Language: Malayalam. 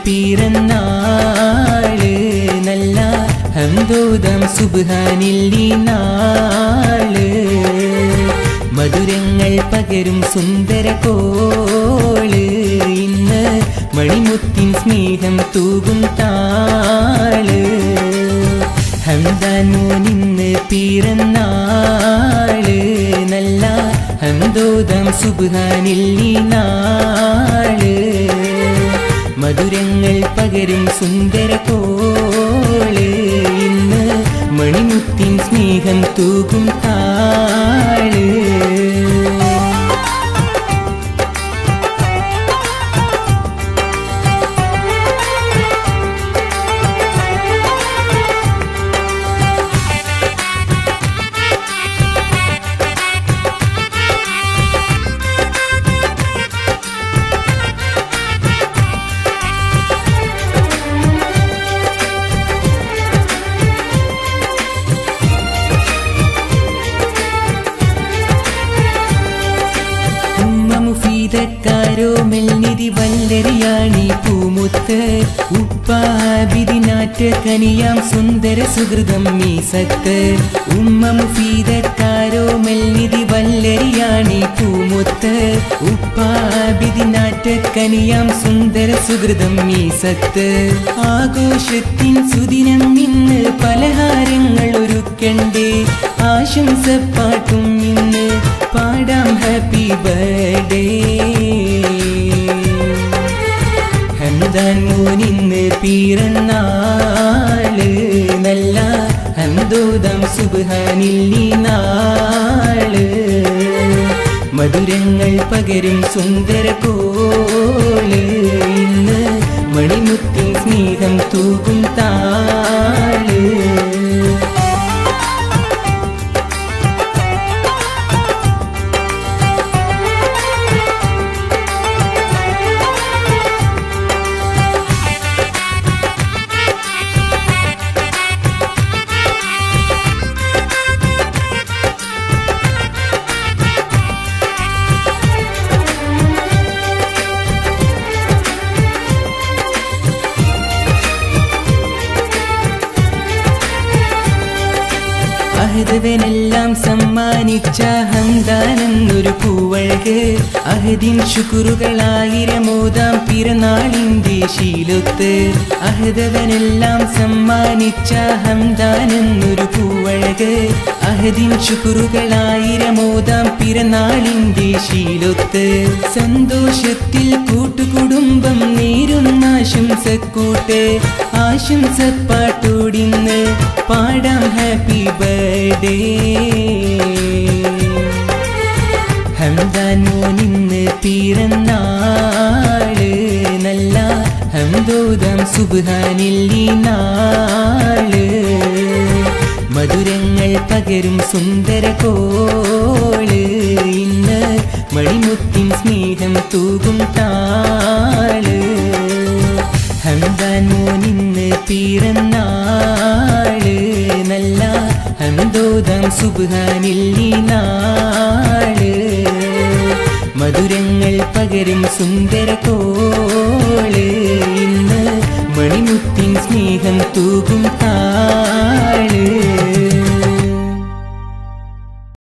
പിറന്നാള് നല്ല ഹന്തോദം സുബാനില്ലി നാള് മധുരങ്ങൾ പകരും സുന്ദര കോള് ഇന്ന് മണിമുത്തിൻ സ്നേഹം തൂകും താള് ഹംദാൻ മോനിന്ന് പിറന്നാള് നല്ല ഹന്തോദം സുബാനില്ലി നാള് മധുരങ്ങൾ പകരും സുന്ദര കോള് ഇന്ന് മണിമുത്തിൻ സ്നേഹം തൂകും താള് ഉമ്മ മുഫീദക്കാരോ മെൽനിധി വല്ലരിയാണി പൂമുത്ത് ഉപ്പാബിദിനാറ്റ് കനിയാം സുന്ദര സുഹൃതം മീസത്ത് ഉമ്മ മുഫീദക്കാരോ മെൽനിധി വല്ലരിയാണി പൂമുത്ത് ഉപ്പാബിദിനാറ്റ് കനിയാം സുന്ദര സുഹൃതം മീസത്ത് ആഘോഷത്തിൻ സുദിനം ഇന്ന് പലഹാരങ്ങൾ ഒരുക്കണ്ടേ ആശംസപ്പാട്ടും ഇന്ന് പാടാം ഹാപ്പി ബർത്ത്ഡേ ഹംദാൻ മോനിന്ന് പിറന്നാള് നല്ല ഹന്തോദം സുബാനില്ലി നാള് മധുരങ്ങൾ പകരും സുന്ദര കോള് ഇന്ന് മണിമുത്തിൻ സ്നേഹം തൂകും താള് അഹദവനെല്ലാം സമ്മാനിച്ച ഹന്താനെന്നൊരു പൂവഴക് അഹദിൻ ശുക്രുകളായിരമോതാം പിറന്നാളിന്റെ ശീലൊത്ത് അഹദവനെല്ലാം സമ്മാനിച്ച ഹംദാനെന്നൊരു പൂവഴക് അഹദിൻ ശുക്രുകളായിരമോതാം പിറന്നാളിന്റെ ശീലൊത്ത് സന്തോഷത്തിൽ കൂട്ടുകുടുംബം നേരുന്ന ആശംസക്കൂട്ട് ആശംസപ്പാട്ടോടിന്ന് പാടാം ഹാപ്പി ബർത്ത്ഡേ ഹംദാൻ മോനിന്ന് പിറന്നാള് നല്ല ഹംദോദം സുബാനില്ലി നാള് മധുരങ്ങൾ പകരും സുന്ദര കോള് ഇന്ന് മണിമുത്തിൻ സ്നേഹം തൂകും താള് ഹംദാൻ മോനിന്ന് പിറന്നാള് നല്ല ഹംദോദം സുബാനില്ലി നാള് മധുരങ്ങൾ പകരും സുന്ദര കോള്